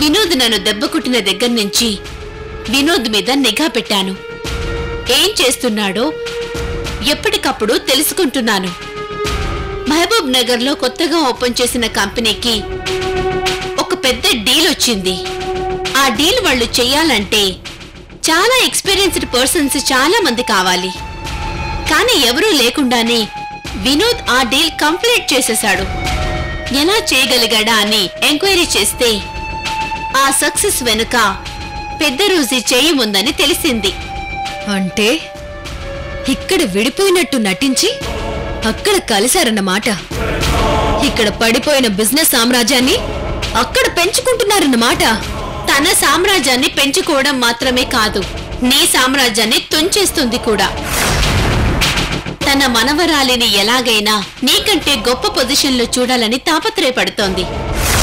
వినోద్ నన్ను దెబ్బ కొట్టిన దగ్గర నుంచి వినోద్ మీద నిఘా పెట్టాను ఏం చేస్తున్నాడో ఎప్పటికప్పుడు తెలుసుకుంటున్నాను మహబూబ్ నగర్ లో కొత్తగా ఓపెన్ చేసిన కంపెనీకి ఒక పెద్ద డీల్ వచ్చింది ఆ డీల్ వాళ్ళు చెయ్యాలంటే చాలా ఎక్స్పీరియన్స్డ్ పర్సన్స్ చాలా మంది కావాలి కానీ ఎవరూ లేకుండానే వినోద్ ఆ డీల్ కంప్లీట్ చేసేశాడు ఎలా చేయగలిగాడా అని ఎంక్వైరీ చేస్తే ఆ సక్సెస్ వెనుక పెద్ద రోజీ చేయి ఉందని తెలిసింది అంటే ఇక్కడ విడిపోయినట్టు నటించి అక్కడ కలిశారన్నమాట ఇక్కడ పడిపోయిన బిజినెస్ సామ్రాజ్యాన్ని అక్కడ పెంచుకుంటున్నారన్నమాట తన సామ్రాజ్యాన్ని పెంచుకోవడం మాత్రమే కాదు నీ సామ్రాజ్యాన్ని తుంచేస్తుంది కూడా తన మనవరాలిని ఎలాగైనా నీకంటే గొప్ప పొజిషన్లో చూడాలని తాపత్రయపడుతోంది